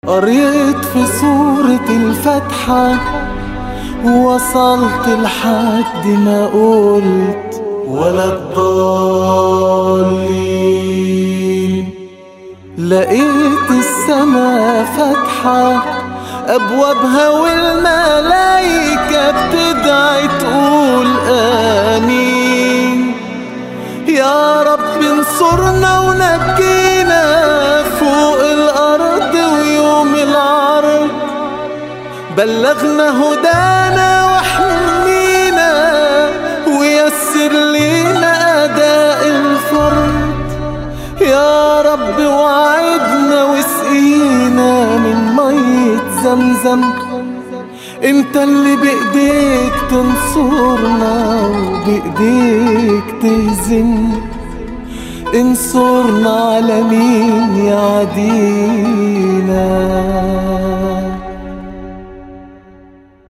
قريت في سورة الفاتحة وصلت لحد ما قلت ولا الضالين لقيت السما فاتحة أبوابها والملايكة بتدعي تقول آمين يا رب انصرنا ونجينا فوق الأرض ويوم العرض بلغنا هدانا واحمينا ويسر لينا أداء الفرض يا رب وعدنا وسقينا من مية زمزم انت اللي بايديك تنصرنا وبايديك تهزم انصرنا على مين يعدينا